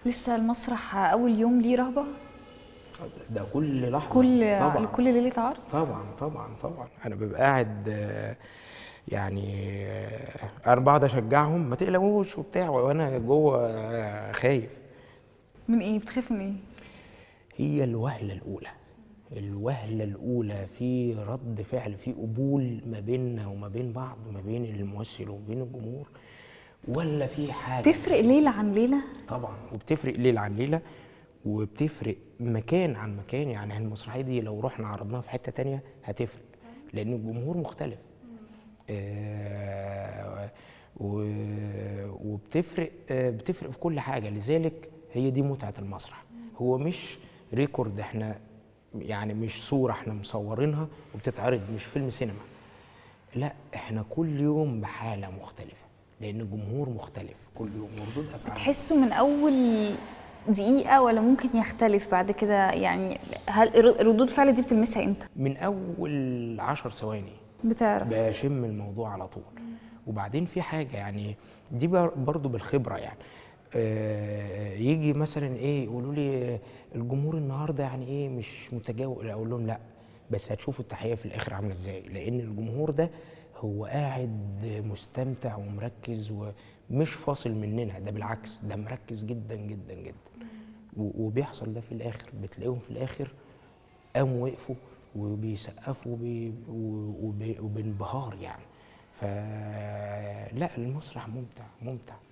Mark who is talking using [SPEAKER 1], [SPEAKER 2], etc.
[SPEAKER 1] لسه المسرح اول يوم ليه رهبه
[SPEAKER 2] ده كل لحظه
[SPEAKER 1] كل
[SPEAKER 2] طبعا
[SPEAKER 1] كل ليله عرض
[SPEAKER 2] طبعا طبعا طبعا انا ببقى قاعد آه، يعني آه، انا بقعد اشجعهم ما تقلقوش وبتاع وانا جوه آه، خايف
[SPEAKER 1] من ايه بتخاف من ايه
[SPEAKER 2] هي الوهله الاولى الوهله الاولى في رد فعل في قبول ما بيننا وما بين بعض ما بين الممثل وما بين الجمهور ولا في حاجه
[SPEAKER 1] تفرق ليله عن ليله
[SPEAKER 2] طبعا وبتفرق ليله عن ليله وبتفرق مكان عن مكان يعني المسرحيه دي لو رحنا عرضناها في حته تانية هتفرق لان الجمهور مختلف آه و- وبتفرق آه بتفرق في كل حاجه لذلك هي دي متعه المسرح هو مش ريكورد احنا يعني مش صوره احنا مصورينها وبتتعرض مش فيلم سينما لا احنا كل يوم بحاله مختلفه لان الجمهور مختلف كل يوم وردود افعال
[SPEAKER 1] بتحسه من اول دقيقه ولا ممكن يختلف بعد كده يعني هل ر- ردود الفعل دي بتلمسها امتى
[SPEAKER 2] من اول عشر ثواني
[SPEAKER 1] بتعرف
[SPEAKER 2] بشم الموضوع على طول وبعدين في حاجه يعني دي بر- برضو بالخبره يعني آه، يجي مثلا ايه يقولوا لي الجمهور النهارده يعني ايه مش متجاوب اقول لهم لا بس هتشوفوا التحيه في الاخر عامله ازاي لان الجمهور ده هو قاعد مستمتع ومركز ومش فاصل مننا ده بالعكس ده مركز جدا جدا جدا و- وبيحصل ده في الاخر بتلاقيهم في الاخر قاموا وقفوا وبيسقفوا بي وب- وبانبهار يعني فلا المسرح ممتع ممتع